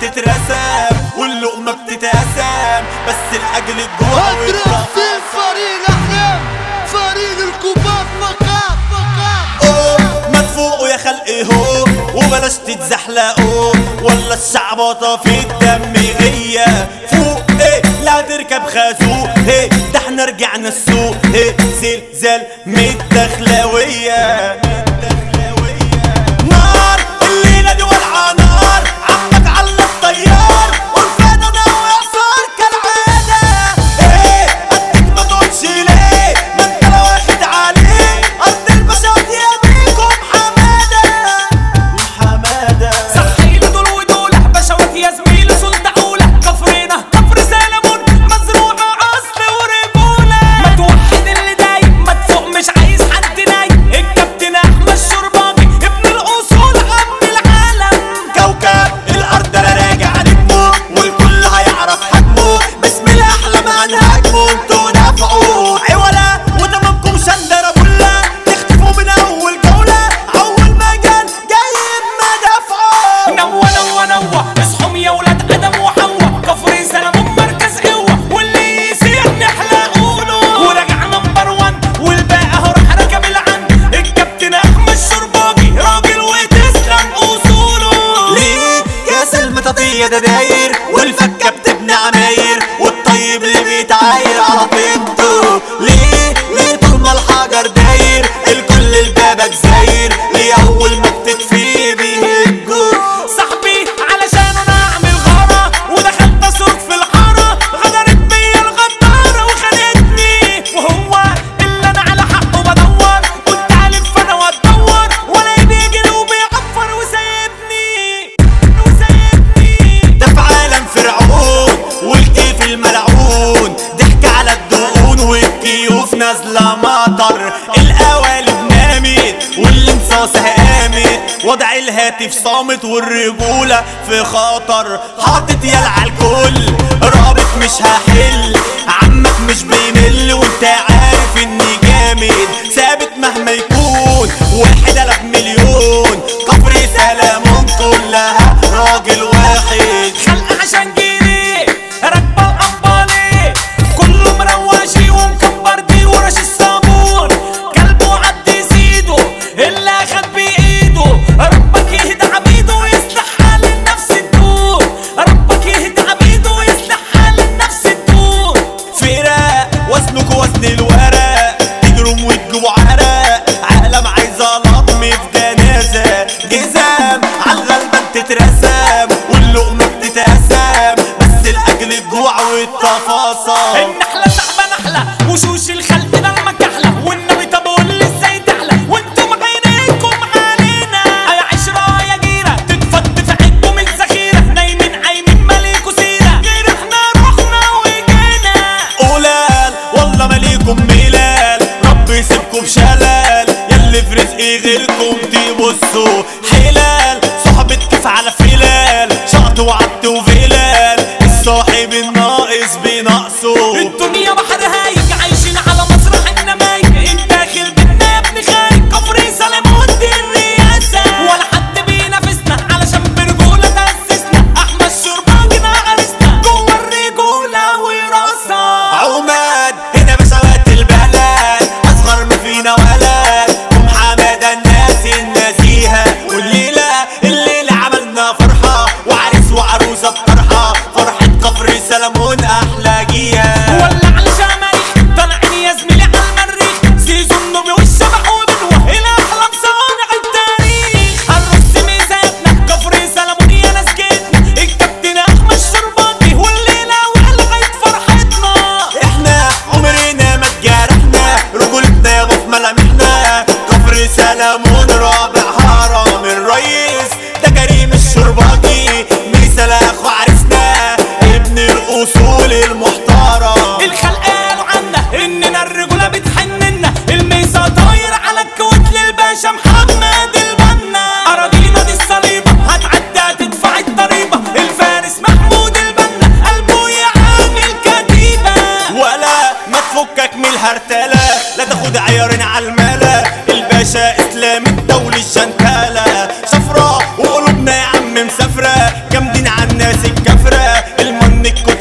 بتترسم واللقمة بتتقسم بس لأجل الجوع اضرب في فريق الاحلام فريق الكبار فقط فقط أوه، ما تفوقوا يا خلقي هو وبلاش تتزحلقوا ولا الشعبطة في الدم هي فوق ايه لا تركب خازوق ايه ده احنا رجعنا السوق ايه زلزال متدخلاوية نار الليلة دي ولعة نار عمك على الطيار والفدا ناوي يعصر كالعادة ايه قدك ما تقولش ليه ما انت لو واخد عليه ارض البشر يميكم حمادة وحمادة صحيل دول ودول بشوات يا زميلي سلطة أولى كفرنا كفر سلمون مزروعة أصل ورجولة ما توحد اللي دايم ما تفوق مش عايز حد نايم الكابتن أحمد الشرباجي ابن الأصول عم العالم كوكب الارض انا راجع نجمه والكل هيعرف حجمه بسم الاحلام هنهاجمه انتوا دافعوا عولا وتمامكم شندرة بلة تختفوا من اول جولة اول مجال جايب مدافعه نوى نوى نوى اصحوا يا ولاد ادم وحواء كفر سلمون مركز قوه واللي يسيح نحلق قوله وراجع نمبر 1 والباقي اهو راح ركب العن الكابتن احمد الشرباجي راجل وتسلم اصوله ليه كاس المطاطية ده داير والفكة بتبني عماير والطيب اللي بيتعاير على طيبته ليه ليه طول ما الحجر داير الكل البابك زاير ليه اول ما بتطفيه بيهجوا صاحبي علشان انا اعمل غارة ودخلت اسوق في الحارة غدرت بيا الغدارة وخانتني وهو اللي انا على حقه بدور قلت الف انا واتدور ولا بيجري وبيعفر وسايبني وسايبني ده في عالم فرعون والكيف الملعون ضحك على الدقون والكيوف نازلة مطر القوالب نامت والانصاص قامت وضع الهاتف صامت والرجولة في خطر حاطط يل على الكل رابط مش هحل عمك مش بيمل وانت عارف اني جامد ثابت مهما يكون واحد قلب مليون كفر سلامون كلها راجل واحد خلق عشان جيلي راكبه القبالي كله مرواشي ومكبر دي ورش الصابون قلبه عد يزيده اللي اخد بايده ربك يهدى عبيده ويصلح حال النفس تدور ربك يهدى عبيده ويصلح حال النفس تدور فرق وزنك وزن الورق تجرم وتجيبوا عرق عالم عايزة لطم في جنازة جزام عالغلبة بتترسم واللقمة بتتقسم بس لأجل الجوع والتفاصيل النحلة سحبة نحلة وشوش الخلق ده المكحلة والنبي طب قول لي ازاي تحلى وانتم عينيكم علينا يا عشرة يا جيرة تتفض في عينكم الذخيرة نايمين عايمين مالكوا سيرة غير احنا رحنا وجينا قلال والله ماليكم ميلال رب يسيبكم بشلال ياللي في رزقي غيركم تبصوا حلال صحبة كيف على فلال شقط وعبد وفلال الصاحب الناقص بنقصه الدنيا بحر هايج عايشين على مسرح النمايج الداخل بيتنا يا ابن خايج كفر سلام ودي الرئاسة ولا حد بينافسنا علشان برجولة تأسسنا أحمد شرباجنا عرسنا جوه الرجولة وراسة عماد هنا بسوات البلد اصغر ما فينا ولد ام حمادة الناس النزيهة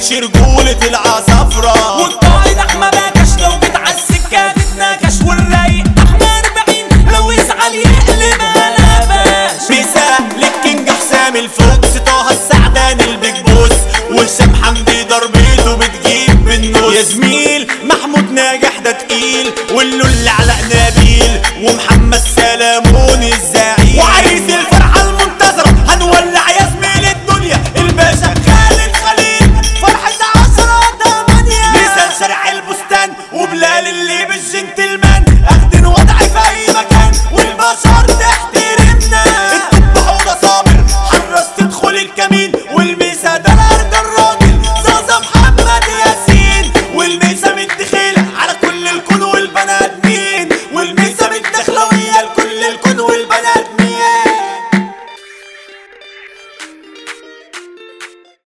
بقتش رجولة العصافرة والقائد احمد باكش لو جيت على السكه تتناكش والرايق احمد 40 لو يزعل يقلب على باش بيسهل الكينج حسام الفوكس طه السعدان البيج بوس وهشام حمدي ضربته بتجيب بالنص يا زميل محمود ناجح ده تقيل واللي علاء نبيل ومحمد